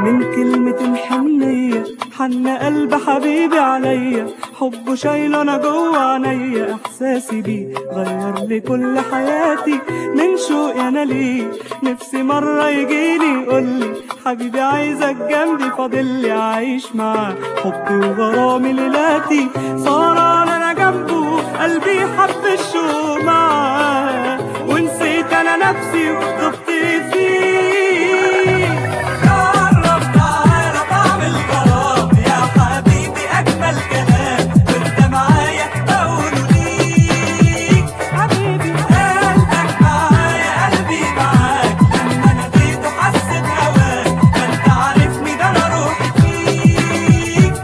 من كلمة حنية حن قلب حبيبي عليا حبه شايله انا جوه عينيا احساسي بيه غير لي كل حياتي من شوقي انا ليه نفسي مرة يجيلي يقولي حبيبي عايزك جنبي فاضلي عايش معاه حبي وغرامي ليلاتي صار انا جنبه قلبي حب الشوق معاه ونسيت انا نفسي وضبط فيه جرب تعالى طعم الغرام يا حبيبي اجمل كلام وانت معايا بقوله ليك حبيبي قلبك معايا قلبي معاك لما ناديته حس بهواك ما انت عارفني ده انا روحي فيك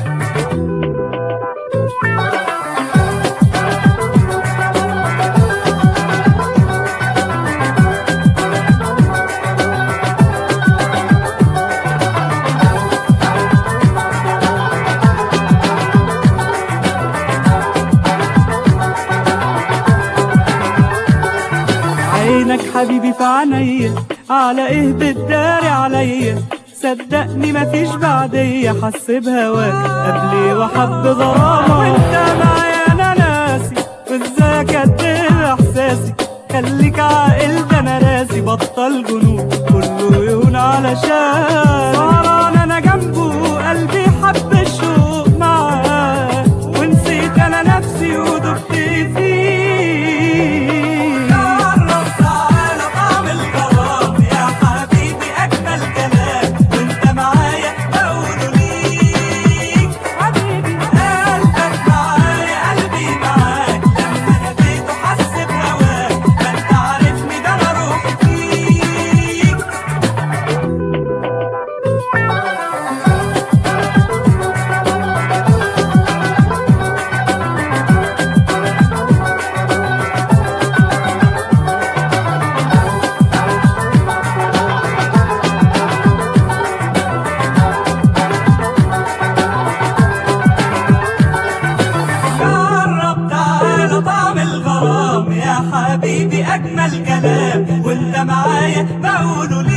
عينك حبيبي في عينيا على ايه بتداري عليا صدقني مفيش بعدية حس بهواك قبلي وحب غرامة وانت معايا انا ناسي وازاي اكدب احساسي خليك عاقل ده انا راسي بطل جنون كله يهون علشان سهران انا جنبه قلبي حب الشوق معاه ونسيت انا نفسي ودبت فيه جرب تعالى طعم الغرام يا حبيبي اجمل كلام وانت معايا بقوله ليك حبيبي قلبك معايا قلبي معاك لما ناديته حس بهواك ما انت عارفني ده انا روحي فيك جرب تعالى طعم الغرام يا حبيبي اجمل كلام وانت معايا بقوله ليه